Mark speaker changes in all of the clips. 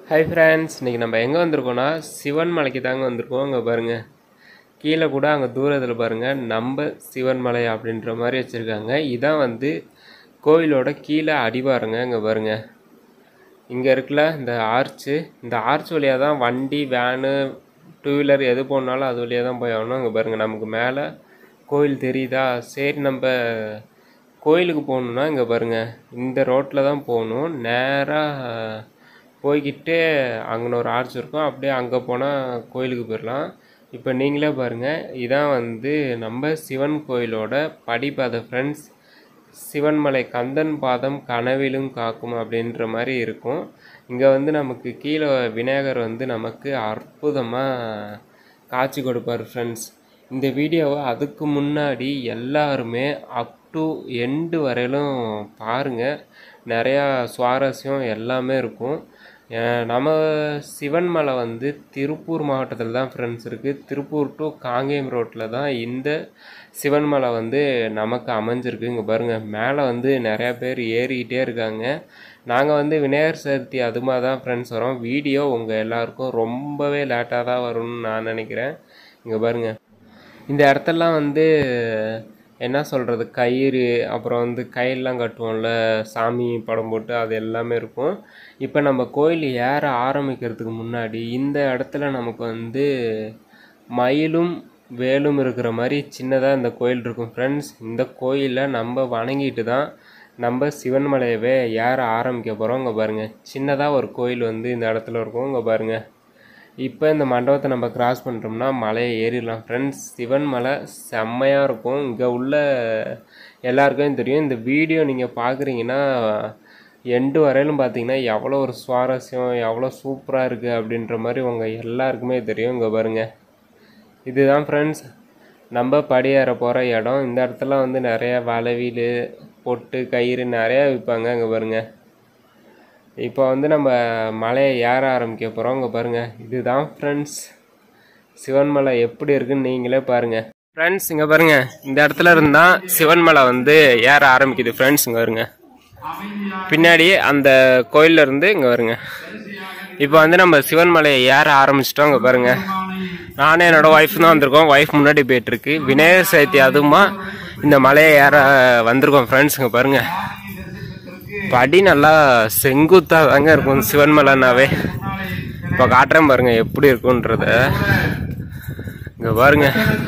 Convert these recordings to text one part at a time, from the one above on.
Speaker 1: hi friends இன்றைக்கி நம்ம எங்கே வந்திருக்கோம்னா சிவன் மலைக்கு தாங்க வந்திருக்கோம் அங்கே பாருங்கள் கீழே கூட அங்கே தூரத்தில் பாருங்கள் நம்ம சிவன் மலை அப்படின்ற மாதிரி வச்சுருக்காங்க இதான் வந்து கோயிலோட கீழே அடிவாரங்க இங்கே பாருங்கள் இங்கே இருக்குல்ல இந்த ஆர்ச்சு இந்த ஆர்ச் வழியாக தான் வண்டி வேனு டூ வீலர் எது போனாலும் அது வழியாக தான் போய் ஆகணும் அங்கே பாருங்கள் நமக்கு மேலே கோயில் தெரியுதா சரி நம்ம கோயிலுக்கு போகணுன்னா இங்கே பாருங்கள் இந்த ரோட்டில் தான் போகணும் நேராக போய்கிட்டு அங்கே ஒரு ஆர்ச் இருக்கும் அப்படியே அங்கே போனால் கோயிலுக்கு போயிடலாம் இப்போ நீங்களே பாருங்கள் இதான் வந்து நம்ம சிவன் கோயிலோட படிப்பாதை ஃப்ரெண்ட்ஸ் சிவன்மலை கந்தன் பாதம் கனவிலும் காக்கும் அப்படின்ற மாதிரி இருக்கும் இங்கே வந்து நமக்கு கீழே விநாயகர் வந்து நமக்கு அற்புதமாக காட்சி கொடுப்பார் ஃப்ரெண்ட்ஸ் இந்த வீடியோவை அதுக்கு முன்னாடி எல்லாருமே அப் டு எண்டு வரையிலும் பாருங்கள் நிறையா சுவாரஸ்யம் எல்லாமே இருக்கும் அஹ் நம்ம சிவன்மலை வந்து திருப்பூர் மாவட்டத்தில் தான் ஃப்ரெண்ட்ஸ் இருக்குது திருப்பூர் டு காங்கேயம் ரோட்டில் தான் இந்த சிவன்மலை வந்து நமக்கு அமைஞ்சிருக்கு இங்கே பாருங்கள் மேலே வந்து நிறையா பேர் ஏறிக்கிட்டே இருக்காங்க நாங்கள் வந்து விநாயகர் சதுர்த்தி அதுமா தான் ஃப்ரெண்ட்ஸ் வரோம் வீடியோ உங்கள் எல்லாருக்கும் ரொம்பவே லேட்டாக தான் வரும்னு நான் நினைக்கிறேன் இங்கே பாருங்கள் இந்த இடத்தெல்லாம் வந்து என்ன சொல்கிறது கயிறு அப்புறம் வந்து கயிறுலாம் கட்டுவோம்ல சாமி படம் போட்டு அது எல்லாமே இருக்கும் இப்போ நம்ம கோயில் ஏற ஆரம்பிக்கிறதுக்கு முன்னாடி இந்த இடத்துல நமக்கு வந்து மயிலும் வேலும் இருக்கிற மாதிரி சின்னதாக இந்த கோயில் இருக்கும் ஃப்ரெண்ட்ஸ் இந்த கோயிலில் நம்ம வணங்கிட்டு தான் நம்ம சிவன்மலையவே ஏற ஆரம்பிக்க போகிறோம் இங்கே பாருங்கள் சின்னதாக ஒரு கோயில் வந்து இந்த இடத்துல இருக்கும் இங்கே பாருங்கள் இப்போ இந்த மண்டபத்தை நம்ம கிராஸ் பண்ணுறோம்னா மலையை ஏறிடலாம் ஃப்ரெண்ட்ஸ் சிவன் மலை செம்மையாக இருக்கும் இங்கே உள்ள எல்லாருக்கும் தெரியும் இந்த வீடியோ நீங்கள் பார்க்குறீங்கன்னா எண்டு வரையிலும் பார்த்தீங்கன்னா எவ்வளோ ஒரு சுவாரஸ்யம் எவ்வளோ சூப்பராக இருக்குது அப்படின்ற மாதிரி உங்கள் எல்லாருக்குமே தெரியும் இங்கே பாருங்கள் இதுதான் ஃப்ரெண்ட்ஸ் நம்ம படியேற போகிற இடம் இந்த இடத்துல வந்து நிறைய வளவீல் பொட்டு கயிறு நிறையா விற்பாங்க இங்கே பாருங்கள் இப்போ வந்து நம்ம மலையை ஏற ஆரம்பிக்க போகிறோம் இங்கே பாருங்கள் இதுதான் ஃப்ரெண்ட்ஸ் சிவன்மலை எப்படி இருக்குன்னு நீங்களே பாருங்கள் ஃப்ரெண்ட்ஸ் இங்கே பாருங்கள் இந்த இடத்துல இருந்தால் சிவன்மலை வந்து ஏற ஆரம்பிக்குது ஃப்ரெண்ட்ஸ் இங்கே வருங்க பின்னாடி அந்த கோயில்ல இருந்து இங்கே வருங்க இப்போ வந்து நம்ம சிவன்மலையை ஏற ஆரம்பிச்சிட்டோம் இங்கே பாருங்க நானே என்னோட ஒய்ஃப் தான் வந்திருக்கோம் ஒய்ஃப் முன்னாடி போயிட்டு இருக்கு விநாயகர் சதுர்த்தி அதுமா இந்த மலையை ஏற வந்திருக்கோம் ஃப்ரெண்ட்ஸ் இங்கே பாருங்க படி நல்லா செங்குத்தாக தாங்க இருக்கும் சிவன்மலைனாவே இப்போ காட்டுறேன் பாருங்க எப்படி இருக்குன்றத இங்கே பாருங்க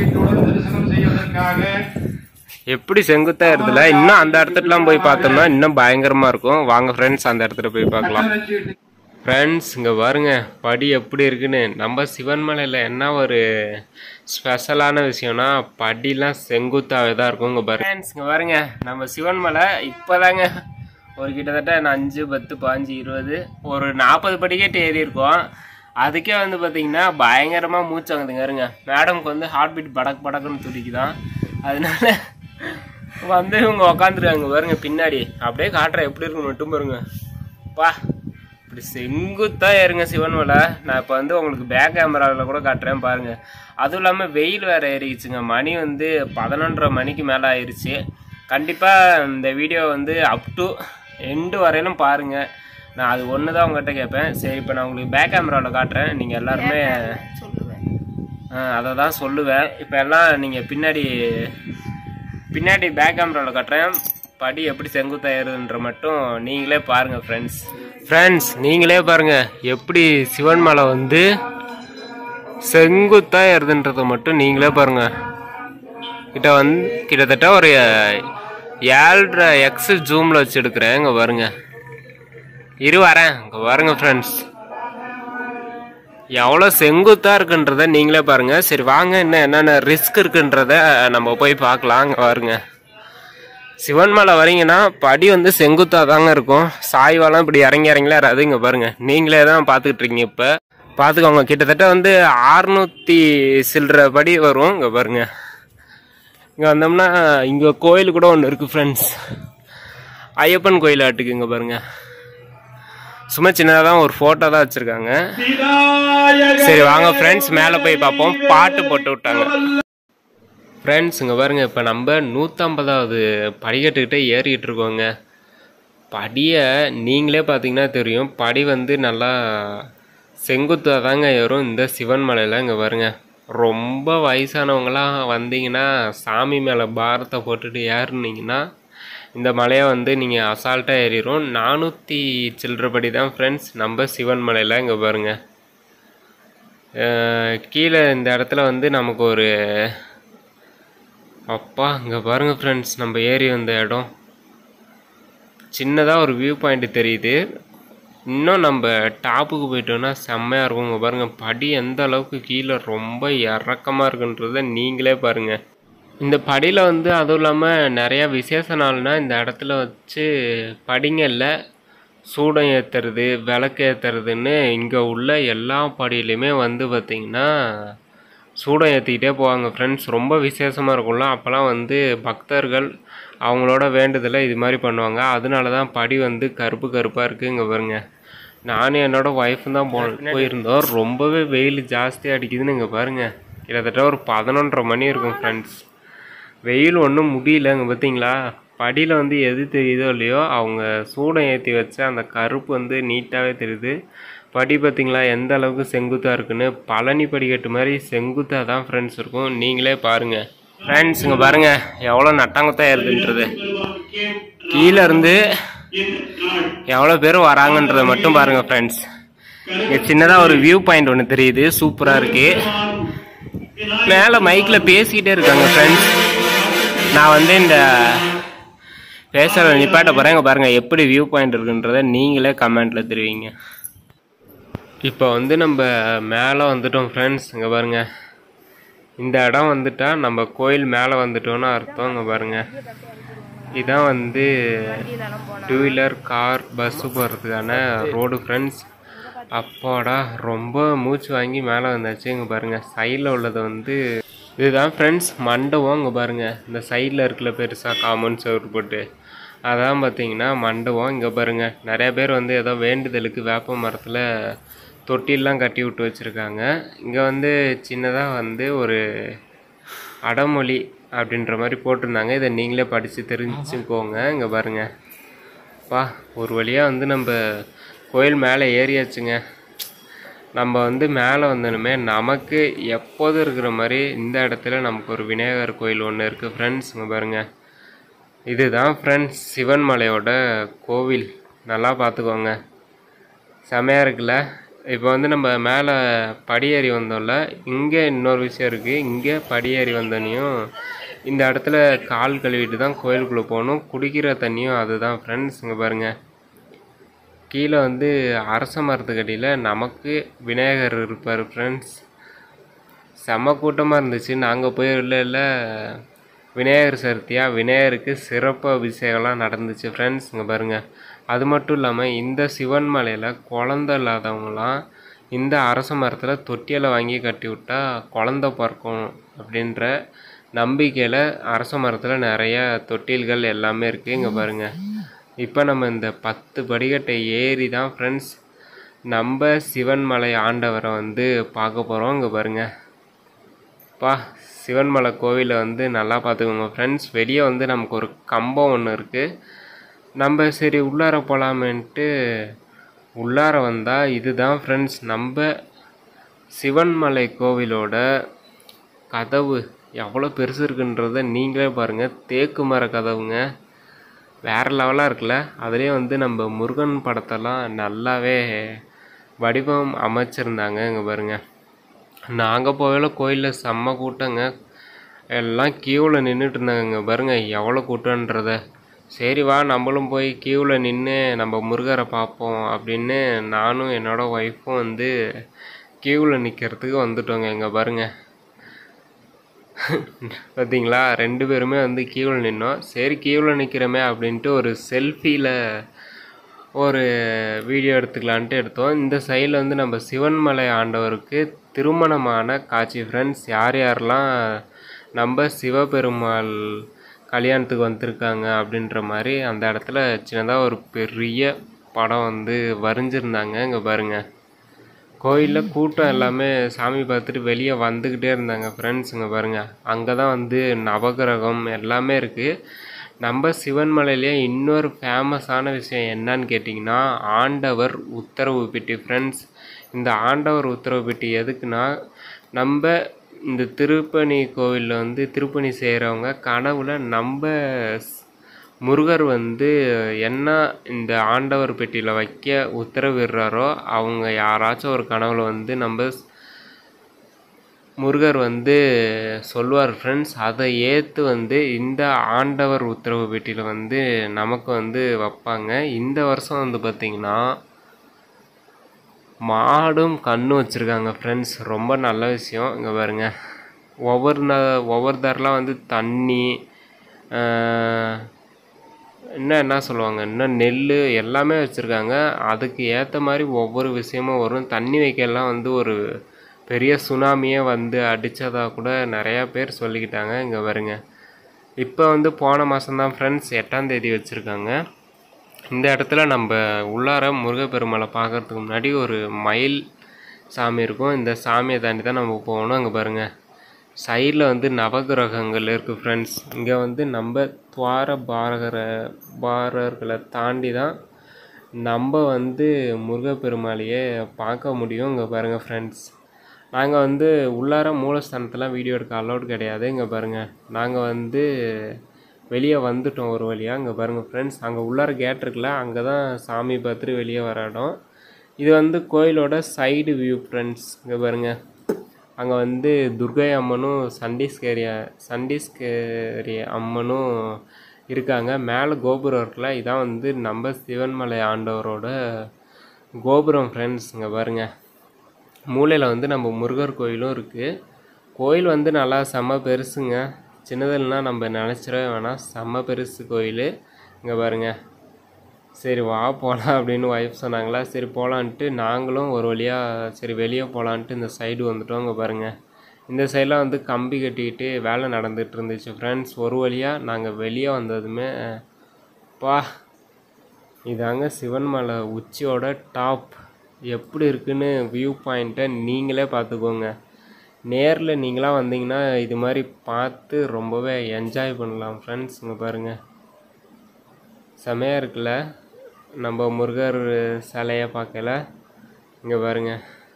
Speaker 1: எப்படி செங்குத்தா இருக்குதுல இன்னும் அந்த இடத்துக்குலாம் போய் பார்த்தோம்னா இன்னும் பயங்கரமா இருக்கும் வாங்க ஃப்ரெண்ட்ஸ் அந்த இடத்துல போய் பார்க்கலாம் ஃப்ரெண்ட்ஸ் இங்கே பாருங்க படி எப்படி இருக்குன்னு நம்ம சிவன்மலையில் என்ன ஒரு ஸ்பெஷலான விஷயம்னா படிலாம் செங்குத்தாவே தான் இருக்கும் இங்கே பாருங்க ஃப்ரெண்ட்ஸ் இங்கே பாருங்க நம்ம சிவன்மலை இப்போதாங்க ஒரு கிட்டத்தட்ட நான் அஞ்சு பத்து பாஞ்சு இருபது ஒரு நாற்பது படிக்கட்டு ஏறி இருக்கோம் அதுக்கே வந்து பார்த்தீங்கன்னா பயங்கரமாக மூச்சு வாங்குதுங்க இருங்க மேடம்க்கு வந்து ஹார்ட் பீட் படக் படக்குன்னு துடிக்குதான் அதனால வந்து இவங்க உக்காந்துருக்காங்க பாருங்க பின்னாடி அப்படியே காட்டுறேன் எப்படி இருக்கு மட்டும் பாருங்க பா இப்படி செங்குத்தா ஏறுங்க சிவன்மலை நான் இப்போ வந்து உங்களுக்கு பேக் கேமராவில் கூட காட்டுறேன் பாருங்க அதுவும் இல்லாமல் வெயில் வேற ஏறிடுச்சுங்க மணி வந்து பதினொன்றரை மணிக்கு மேலே ஆயிடுச்சு கண்டிப்பாக இந்த வீடியோ வந்து அப் டு எண்டு வரையிலும் பாருங்க நான் அது ஒன்று தான் உங்கள்கிட்ட கேட்பேன் சரி இப்போ நான் உங்களுக்கு பேக் கேமராவில் காட்டுறேன் நீங்கள் எல்லாருமே அதை தான் சொல்லுவேன் இப்போ எல்லாம் நீங்கள் பின்னாடி பின்னாடி பேக் கேமராவில் காட்டுறேன் படி எப்படி செங்குத்தா ஏறுதுன்ற மட்டும் நீங்களே பாருங்கள் ஃப்ரெண்ட்ஸ் ஃப்ரெண்ட்ஸ் நீங்களே பாருங்கள் எப்படி சிவன் மலை வந்து செங்குத்தா ஏறுதுன்றதை மட்டும் நீங்களே பாருங்கள் கிட்ட வந்து கிட்டத்தட்ட ஒரு ஏழ்ரை எக்ஸ் ஜூமில் வச்சு எடுக்கிறேன் இங்கே பாருங்க இரு வரேன் இங்கே பாருங்க ஃப்ரெண்ட்ஸ் எவ்வளோ செங்குத்தா இருக்குன்றத நீங்களே பாருங்க சரி வாங்க இன்னும் என்னென்ன ரிஸ்க் இருக்குன்றத நம்ம போய் பார்க்கலாம் அங்கே பாருங்க சிவன்மலை வரீங்கன்னா படி வந்து செங்குத்தா தாங்க இருக்கும் சாய்வாலாம் இப்படி இறங்கி இறங்கிலாம் வராது இங்கே பாருங்க நீங்களே தான் பார்த்துக்கிட்டு இருக்கீங்க இப்போ பார்த்துக்கோங்க கிட்டத்தட்ட வந்து ஆறுநூற்றி சில்லற படி வரும் இங்கே பாருங்க இங்கே வந்தோம்னா இங்கே கோயில் கூட ஒன்று இருக்குது ஃப்ரெண்ட்ஸ் ஐயப்பன் கோயில் ஆட்டுக்கு இங்கே பாருங்க சும்மா சின்னதாக தான் ஒரு ஃபோட்டோ தான் வச்சுருக்காங்க சரி வாங்க ஃப்ரெண்ட்ஸ் மேலே போய் பார்ப்போம் பாட்டு போட்டு விட்டாங்க ஃப்ரெண்ட்ஸ் இங்கே பாருங்க இப்போ நம்ம நூற்றம்பதாவது படிக்கட்டுக்கிட்டே ஏறிக்கிட்டு இருக்கோங்க படியை நீங்களே பார்த்தீங்கன்னா தெரியும் படி வந்து நல்லா செங்குத்தாக தாங்க ஏறும் இந்த சிவன் மலையில் இங்கே பாருங்க ரொம்ப வயசானவங்களாம் வந்தீங்கன்னா சாமி மேலே பாரத்தை போட்டுட்டு ஏறுனீங்கன்னா இந்த மலையை வந்து நீங்கள் அசால்ட்டாக ஏறிடும் நானூற்றி சில்லறபடி தான் ஃப்ரெண்ட்ஸ் நம்ம சிவன் மலையில் இங்கே பாருங்க அஹ் கீழே இந்த இடத்துல வந்து நமக்கு ஒரு அப்பா இங்கே பாருங்க ஃப்ரெண்ட்ஸ் நம்ம ஏறி வந்த இடம் சின்னதாக ஒரு வியூ பாயிண்ட் தெரியுது இன்னும் நம்ம டாப்புக்கு போயிட்டோம்னா செம்மையாக இருக்கும் இங்கே பாருங்கள் படி எந்த அளவுக்கு கீழே ரொம்ப இறக்கமாக இருக்குன்றத நீங்களே பாருங்கள் இந்த படியில் வந்து அதுவும் இல்லாமல் நிறையா விசேஷ நாள்னா இந்த இடத்துல வச்சு படிங்கல்ல சூடம் ஏற்றுறது விளக்கு ஏற்றுறதுன்னு இங்கே உள்ள எல்லா படியிலையுமே வந்து பார்த்திங்கன்னா சூடம் ஏற்றிக்கிட்டே போவாங்க ஃப்ரெண்ட்ஸ் ரொம்ப விசேஷமாக இருக்கும்ல அப்போல்லாம் வந்து பக்தர்கள் அவங்களோட வேண்டுதலை இது மாதிரி பண்ணுவாங்க அதனால தான் படி வந்து கருப்பு கருப்பாக இருக்குது இங்கே பாருங்க நானும் என்னோட ஒய்ஃபும் தான் போ போயிருந்தோம் ரொம்பவே வெயில் ஜாஸ்தியாக அடிக்குதுன்னு இங்கே பாருங்கள் கிட்டத்தட்ட ஒரு பதினொன்றரை மணி இருக்கும் ஃப்ரெண்ட்ஸ் வெயில் ஒன்றும் முடியல இங்கே பார்த்தீங்களா படியில் வந்து எது தெரியுதோ இல்லையோ அவங்க சூடம் ஏற்றி வச்ச அந்த கருப்பு வந்து நீட்டாகவே தெரியுது படி பார்த்தீங்களா எந்த அளவுக்கு செங்குத்தாக இருக்குன்னு பழனி படிக்கட்டு மாதிரி செங்குத்தாக தான் ஃப்ரெண்ட்ஸ் இருக்கும் நீங்களே பாருங்கள் ஃப்ரெண்ட்ஸ் இங்கே பாருங்கள் எவ்வளோ நட்டாங்கத்தான் ஏறுதுன்றது கீழே இருந்து எவ்வளோ பேர் வராங்கன்றதை மட்டும் பாருங்கள் ஃப்ரெண்ட்ஸ் இங்கே சின்னதாக ஒரு வியூ பாயிண்ட் ஒன்று தெரியுது சூப்பராக இருக்குது மேலே மைக்கில் பேசிக்கிட்டே இருக்காங்க ஃப்ரெண்ட்ஸ் நான் வந்து இந்த பேசுகிற நிப்பாட்ட போகிறேன் இங்கே பாருங்கள் எப்படி வியூ பாயிண்ட் இருக்குன்றதை நீங்களே கமெண்ட்டில் தெரிவிங்க இப்போ வந்து நம்ம மேலே வந்துட்டோம் ஃப்ரெண்ட்ஸ் இங்கே பாருங்கள் இந்த இடம் வந்துட்டா நம்ம கோயில் மேலே வந்துட்டோம்னு அர்த்தம் இங்கே பாருங்கள் இதான் வந்து டூ வீலர் கார் பஸ்ஸு போகிறதுக்கான ரோடு ஃப்ரெண்ட்ஸ் அப்பாடா ரொம்ப மூச்சு வாங்கி மேலே வந்தாச்சு இங்கே பாருங்கள் சைடில் உள்ளது வந்து இதுதான் ஃப்ரெண்ட்ஸ் மண்டபம் இங்கே பாருங்கள் இந்த சைடில் இருக்குல்ல பெருசாக காமன் சவுர் போட்டு அதான் பார்த்தீங்கன்னா மண்டபம் இங்கே பாருங்கள் நிறைய பேர் வந்து ஏதோ வேண்டுதலுக்கு வேப்ப மரத்தில் தொட்டிலாம் கட்டி விட்டு வச்சுருக்காங்க இங்கே வந்து சின்னதாக வந்து ஒரு அடமொழி அப்படின்ற மாதிரி போட்டிருந்தாங்க இதை நீங்களே படித்து தெரிஞ்சுக்கோங்க இங்கே பாருங்கள் பா ஒரு வழியாக வந்து நம்ம கோயில் மேலே ஏறியாச்சுங்க நம்ம வந்து மேலே வந்தனுமே நமக்கு எப்போதும் இருக்கிற மாதிரி இந்த இடத்துல நமக்கு ஒரு விநாயகர் கோயில் ஒன்று இருக்குது ஃப்ரெண்ட்ஸ் இங்கே பாருங்கள் இதுதான் ஃப்ரெண்ட்ஸ் சிவன் மலையோட கோவில் நல்லா பார்த்துக்கோங்க செமையாக இருக்குல்ல இப்போ வந்து நம்ம மேலே படியேறி வந்தோம்ல இங்கே இன்னொரு விஷயம் இருக்குது இங்கே படியேறி வந்தோன்னையும் இந்த இடத்துல கால் கழுவிட்டு தான் கோயிலுக்குள்ளே போகணும் குடிக்கிற தண்ணியும் அதுதான் ஃப்ரெண்ட்ஸ் இங்கே பாருங்கள் கீழே வந்து அரச மரத்துக்கடியில் நமக்கு விநாயகர் இருப்பார் ஃப்ரெண்ட்ஸ் செம கூட்டமாக இருந்துச்சு நாங்கள் போய் இல்லை இல்லை விநாயகர் சதுர்த்தியாக விநாயகருக்கு சிறப்பு அபிஷேகம்லாம் நடந்துச்சு ஃப்ரெண்ட்ஸ் இங்கே பாருங்கள் அது மட்டும் இல்லாமல் இந்த சிவன் மலையில் குழந்த இல்லாதவங்களாம் இந்த அரச மரத்தில் தொட்டியில் வாங்கி கட்டி விட்டா குழந்த பிறக்கும் அப்படின்ற நம்பிக்கையில் அரச மரத்தில் நிறைய தொட்டில்கள் எல்லாமே இருக்குது இங்கே பாருங்கள் இப்போ நம்ம இந்த பத்து படிக்கட்டை ஏறி தான் ஃப்ரெண்ட்ஸ் நம்ம சிவன்மலை ஆண்டவரை வந்து பார்க்க போகிறோம் இங்கே பாருங்கள் பா சிவன்மலை கோவிலை வந்து நல்லா பார்த்துக்கோங்க ஃப்ரெண்ட்ஸ் வெளியே வந்து நமக்கு ஒரு கம்பம் ஒன்று இருக்குது நம்ம சரி உள்ளார போகலாமேன்ட்டு உள்ளார வந்தால் இதுதான் ஃப்ரெண்ட்ஸ் நம்ம சிவன்மலை கோவிலோட கதவு எவ்வளோ பெருசு இருக்குன்றத நீங்களே பாருங்கள் தேக்கு மர கதவுங்க வேறு லெவலாக இருக்குல்ல அதுலேயே வந்து நம்ம முருகன் படத்தெல்லாம் நல்லாவே வடிவம் அமைச்சிருந்தாங்க இங்கே பாருங்கள் நாங்கள் போகல கோயிலில் செம்ம கூட்டங்க எல்லாம் கியூவில் நின்றுட்டு இருந்தாங்க இங்கே பாருங்கள் எவ்வளோ கூட்டன்றத சரி வா நம்மளும் போய் கியூவில் நின்று நம்ம முருகரை பார்ப்போம் அப்படின்னு நானும் என்னோடய ஒய்ஃபும் வந்து கியூவில் நிற்கிறதுக்கு வந்துட்டோங்க இங்கே பாருங்கள் பார்த்தீங்களா ரெண்டு பேருமே வந்து கியூவில் நின்னோம் சரி கியூவில் நிற்கிறோமே அப்படின்ட்டு ஒரு செல்ஃபியில் ஒரு வீடியோ எடுத்துக்கலான்ட்டு எடுத்தோம் இந்த சைடில் வந்து நம்ம சிவன்மலை ஆண்டவருக்கு திருமணமான காட்சி ஃப்ரெண்ட்ஸ் யார் யாரெல்லாம் நம்ம சிவபெருமாள் கல்யாணத்துக்கு வந்திருக்காங்க அப்படின்ற மாதிரி அந்த இடத்துல சின்னதாக ஒரு பெரிய படம் வந்து வரைஞ்சிருந்தாங்க இங்கே பாருங்கள் கோயிலில் கூட்டம் எல்லாமே சாமி பார்த்துட்டு வெளியே வந்துக்கிட்டே இருந்தாங்க ஃப்ரெண்ட்ஸ் இங்கே பாருங்கள் அங்கே தான் வந்து நவகிரகம் எல்லாமே இருக்குது நம்ம சிவன்மலையிலேயே இன்னொரு ஃபேமஸான விஷயம் என்னன்னு கேட்டிங்கன்னா ஆண்டவர் உத்தரவு பெட்டி ஃப்ரெண்ட்ஸ் இந்த ஆண்டவர் உத்தரவு பெட்டி எதுக்குன்னா நம்ம இந்த திருப்பணி கோவிலில் வந்து திருப்பணி செய்கிறவங்க கனவுல நம்ம ஸ்- முருகர் வந்து என்ன இந்த ஆண்டவர் பெட்டியில் வைக்க உத்தரவிடுறாரோ அவங்க யாராச்சும் ஒரு கனவுல வந்து நம்ம ஸ்- முருகர் வந்து சொல்லுவார் ஃப்ரெண்ட்ஸ் அதை ஏற்று வந்து இந்த ஆண்டவர் உத்தரவு பெட்டியில் வந்து நமக்கு வந்து வைப்பாங்க இந்த வருஷம் வந்து பார்த்திங்கன்னா மாடும் கண்ணு வச்சுருக்காங்க ஃப்ரெண்ட்ஸ் ரொம்ப நல்ல விஷயம் இங்கே பாருங்க ஒவ்வொரு ந ஒவ்வொரு தரலாம் வந்து தண்ணி ஆஹ், இன்னும் என்ன சொல்லுவாங்க இன்னும் நெல் எல்லாமே வச்சுருக்காங்க அதுக்கு ஏற்ற மாதிரி ஒவ்வொரு விஷயமும் வரும் தண்ணி வைக்கலாம் வந்து ஒரு பெரிய சுனாமியே வந்து அடித்ததா கூட நிறையா பேர் சொல்லிக்கிட்டாங்க இங்கே பாருங்க இப்போ வந்து போன மாதம்தான் ஃப்ரெண்ட்ஸ் எட்டாம் தேதி வச்சுருக்காங்க இந்த இடத்துல நம்ம உள்ளார முருகப்பெருமாளை பார்க்கறதுக்கு முன்னாடி ஒரு மயில் சாமி இருக்கும் இந்த சாமியை தாண்டி தான் நம்ம போகணும் அங்கே பாருங்கள் சைடில் வந்து நவகிரகங்கள் இருக்குது ஃப்ரெண்ட்ஸ் இங்கே வந்து நம்ம துவார பாரகர பாரர்களை தாண்டி தான் நம்ம வந்து முருகப்பெருமாளையே பார்க்க முடியும் இங்கே பாருங்கள் ஃப்ரெண்ட்ஸ் நாங்கள் வந்து உள்ளார மூலஸ்தானத்தெலாம் வீடியோ எடுக்க அலௌட் கிடையாது இங்கே பாருங்கள் நாங்கள் வந்து வெளியே வந்துட்டோம் ஒரு வழியாக இங்கே பாருங்கள் ஃப்ரெண்ட்ஸ் அங்கே உள்ளார கேட் இருக்குல்ல அங்கே தான் சாமி பார்த்துட்டு வெளியே வர இடம் இது வந்து கோயிலோட சைடு வியூ ஃப்ரெண்ட்ஸ் இங்கே பாருங்கள் அங்கே வந்து துர்கை அம்மனும் சண்டீஸ்கரிய சண்டீஸ்கரிய அம்மனும் இருக்காங்க மேலே கோபுரம் இருக்குல்ல இதான் வந்து நம்ம சிவன்மலை ஆண்டவரோட கோபுரம் ஃப்ரெண்ட்ஸ் இங்கே பாருங்கள் மூலையில் வந்து நம்ம முருகர் கோயிலும் இருக்குது கோயில் வந்து நல்லா செம்ம பெருசுங்க சின்னதுலனா நம்ம நினச்சிடவே வேணாம் செம்ம பெருசு கோயில் இங்கே பாருங்க சரி வா போகலாம் அப்படின்னு ஒய்ஃப் சொன்னாங்களா சரி போகலான்ட்டு நாங்களும் ஒரு வழியாக சரி வெளியே போகலான்ட்டு இந்த சைடு வந்துட்டோம் இங்கே பாருங்கள் இந்த சைடெலாம் வந்து கம்பி கட்டிக்கிட்டு வேலை நடந்துகிட்டு இருந்துச்சு ஃப்ரெண்ட்ஸ் ஒரு வழியாக நாங்கள் வெளியே வந்ததுமே பா இதாங்க சிவன்மலை உச்சியோட டாப் எப்படி இருக்குன்னு வியூ பாயிண்ட்டை நீங்களே பார்த்துக்கோங்க நேரில் நீங்களாம் வந்தீங்கன்னா இது மாதிரி பார்த்து ரொம்பவே என்ஜாய் பண்ணலாம் ஃப்ரெண்ட்ஸ் இங்கே பாருங்கள் செமையாக இருக்குல்ல நம்ம முருகர் சிலையை பார்க்கல இங்கே பாருங்க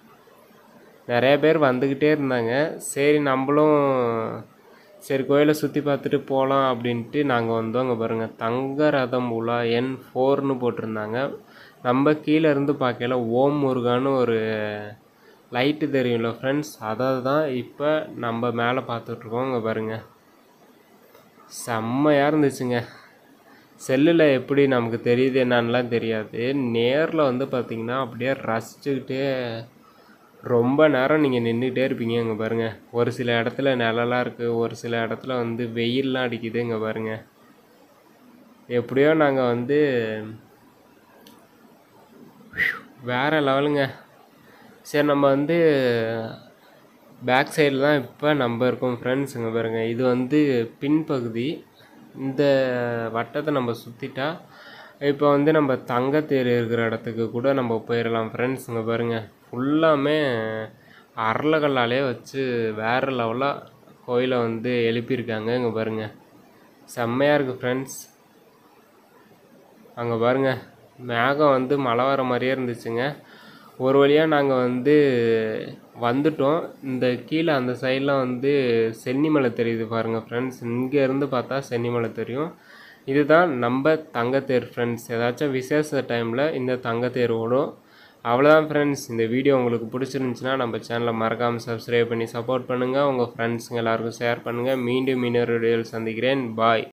Speaker 1: நிறைய பேர் வந்துக்கிட்டே இருந்தாங்க சரி நம்மளும் சரி கோயிலை சுற்றி பார்த்துட்டு போகலாம் அப்படின்ட்டு நாங்கள் வந்தோம் இங்கே பாருங்கள் தங்க ரதம் உலா எண் ஃபோர்னு போட்டிருந்தாங்க நம்ம கீழே இருந்து பார்க்கல ஓம் முருகான்னு ஒரு லைட்டு தெரியும்ல ஃப்ரெண்ட்ஸ் அதை தான் இப்போ நம்ம மேலே பார்த்துட்ருக்கோம் இங்கே பாருங்கள் செம்மையாக இருந்துச்சுங்க செல்லில் எப்படி நமக்கு தெரியுது என்னன்னுலாம் தெரியாது நேரில் வந்து பார்த்திங்கன்னா அப்படியே ரசிச்சுக்கிட்டே ரொம்ப நேரம் நீங்கள் நின்றுக்கிட்டே இருப்பீங்க இங்கே பாருங்கள் ஒரு சில இடத்துல நிழலாக இருக்குது ஒரு சில இடத்துல வந்து வெயில்லாம் அடிக்குது இங்கே பாருங்கள் எப்படியோ நாங்கள் வந்து வேறு லெவலுங்க சரி நம்ம வந்து பேக் சைடில் தான் இப்போ நம்ம இருக்கோம் ஃப்ரெண்ட்ஸ் இங்கே பாருங்கள் இது வந்து பின்பகுதி இந்த வட்டத்தை நம்ம சுற்றிட்டா இப்போ வந்து நம்ம தங்கத்தேர் இருக்கிற இடத்துக்கு கூட நம்ம போயிடலாம் ஃப்ரெண்ட்ஸ் இங்கே பாருங்கள் ஃபுல்லாமே அரளகல்லாலே வச்சு வேறு லெவலாக கோயிலை வந்து எழுப்பியிருக்காங்க இங்கே பாருங்கள் செம்மையாக இருக்குது ஃப்ரெண்ட்ஸ் அங்கே பாருங்க மேகம் வந்து மழை வர மாதிரியே இருந்துச்சுங்க ஒரு வழியாக நாங்கள் வந்து வந்துட்டோம் இந்த கீழே அந்த சைடில் வந்து சென்னிமலை தெரியுது பாருங்கள் ஃப்ரெண்ட்ஸ் இங்கே இருந்து பார்த்தா சென்னிமலை தெரியும் இதுதான் நம்ம தங்கத்தேர் ஃப்ரெண்ட்ஸ் ஏதாச்சும் விசேஷ டைமில் இந்த தங்கத்தேர் ஓடும் அவ்வளோதான் ஃப்ரெண்ட்ஸ் இந்த வீடியோ உங்களுக்கு பிடிச்சிருந்துச்சுன்னா நம்ம சேனலை மறக்காமல் சப்ஸ்கிரைப் பண்ணி சப்போர்ட் பண்ணுங்கள் உங்கள் ஃப்ரெண்ட்ஸுங்க எல்லாருக்கும் ஷேர் பண்ணுங்கள் மீண்டும் இன்னொரு வீடியோவில் சந்திக்கிறேன் பாய்